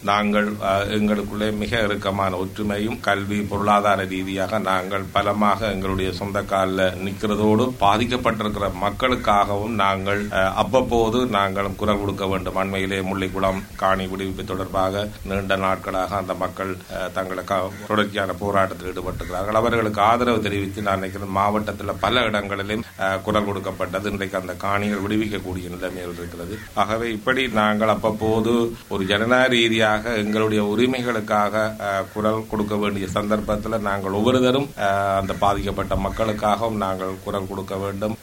நாங்கள் அஹ், எங்களுக்குள்ளே மிக இறுக்கமான ஒற்றுமையும் கல்வி பொருளாதார ரீதியாக நாங்கள் பலமாக எங்களுடைய சொந்த காலில் நிற்கிறதோடு பாதிக்கப்பட்டிருக்கிற மக்களுக்காகவும் நாங்கள் அஹ், அவ்வப்போது நாங்கள் குரல் கொடுக்க வேண்டும் அண்மையிலே முல்லைக்குளம் காணி விடுவிப்பு தொடர்பாக நீண்ட நாட்களாக அந்த மக்கள் அஹ், தங்களை க- தொடர்ச்சியான போராட்டத்தில் ஈடுபட்டிருக்கிறார்கள் அவர்களுக்கு ஆதரவு தெரிவித்து நான் நினைக்கிறேன் மாவட்டத்தில் பல இடங்களிலும் அஹ், குரல் கொடுக்கப்பட்டது இன்றைக்கு அந்த காணிகள் விடுவிக்கக்கூடிய நிலைமைகள் இருக்கிறது ஆகவே இப்படி நாங்கள் அவ்வப்போது ஒரு ஜனநாயக ரீதியாக எங்களுடைய உரிமைகளுக்காக அஹ், குரல் கொடுக்க வேண்டிய சந்தர்ப்பத்தில் நாங்கள் ஒவ்வொருத்தரும் அஹ், அந்த பாதிக்கப்பட்ட மக்களுக்காகவும் நாங்கள் குரல் கொடுக்க வேண்டும்